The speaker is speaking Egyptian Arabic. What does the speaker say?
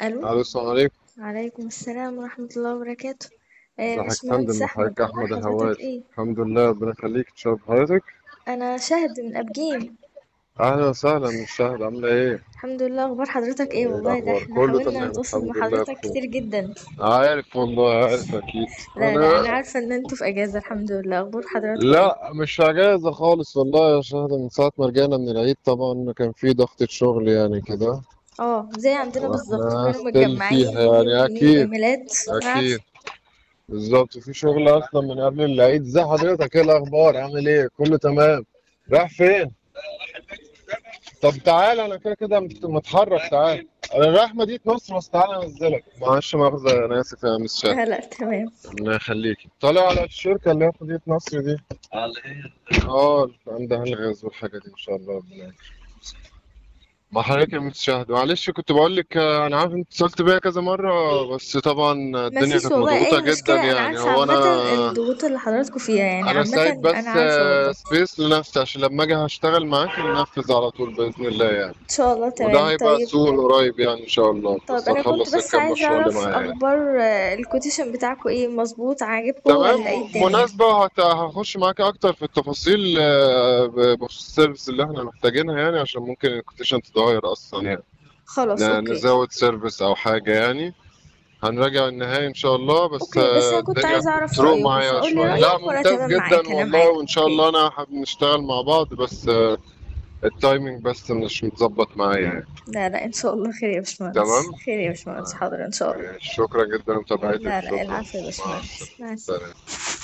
الو الو السلام عليكم عليكم السلام ورحمة الله وبركاته آه، ازيك يا باشمهندس فندم احمد حضرتك اخبار احمد حضرتك الهواري ايه الحمد لله ربنا يخليك تشرف حضرتك انا شاهد من ابجيم اهلا وسهلا الشهد عامله ايه الحمد لله اخبار حضرتك ايه ايه والله ده الاخبار احنا كله حاولنا تمام نتواصل مع الحمد لله حضرتك بخير كتير جدا عارف والله عارف اكيد لا لا انا انا عارفة ان انتوا في اجازة الحمد لله اخبار حضراتكم ايه لا مش اجازه خالص والله يا شهد من ساعه ما رجعنا من العيد طبعا كان في ضغطة شغل يعني كده اه زي عندنا بالظبط واحنا كانوا ستيل متجمعين فيها يعني ومرسلين اكيد ايميلات انا اكيد عارفة بالظبط في شغل اصلا من قبل العيد ازي حضرتك ايه الاخبار عامل ايه كله تمام رايح فين طب تعالى انا كده كده مت- متحرك تعالى انا رايح مدينة نصر بس تعالى انزلك معلش مؤاخذة انا اسف يا مس شاه لا لا تمام الله يخليكي طالع على الشركة اللي هي في مدينة نصر دي اه عندها الغاز والحاجة دي ان شاء الله ربنا يكرمك. مع حضرتك يا مس شهد معلش كنت بقول لك آه، انا عارف انت اتصلت بيا كذا مرة بس طبعا ما الدنيا فيش كانت والله مضغوطة اي جدا مشكلة انا يعني عارفة هو عامة انا الضغوط اللي حضراتكم فيها يعني انا عامة سايب انا بس عارفة والله سبيس لنفسي عشان لما اجي هشتغل معاك ننفذ على طول باذن الله يعني ان شاء الله وده تمام هيبقى طيب سوق قريب يعني ان شاء الله طيب بس انا كنت اخلص بس الكام عايزه مشروع اللي اعرف معايا يعني. اخبار آه، الكوتيشن بتاعكم ايه مظبوط عاجبكم تمام ولا ايه الدنيا مناسبة هت- هخش معاك اكتر في التفاصيل آه، ب- بخصوص السيرفيس اللي احنا محتاجينها يعني عشان ممكن الكوتيشن تتغير اصلا يعني خلاص ن- اوكي نزود سيرفيس او حاجة يعني هنراجع النهائي ان شاء الله بس اوكي بس آه، انا كنت الدنيا عايزه اعرف تروق رايكم معايا فقول لي شوية لا رايك وانا ممتاز تمام جدا معاك انا والله معاك وان شاء اوكي الله انا حابب نشتغل مع بعض بس آه، التايمينج بس مش متظبط معايا يعني لا لا ان شاء الله خير يا باشمهندس تمام خير يا باشمهندس حاضر ان شاء الله شكرا جدا لمتابعتك لا لا شكرا العفو يا مع باشمهندس السلامة مع السلامه سلام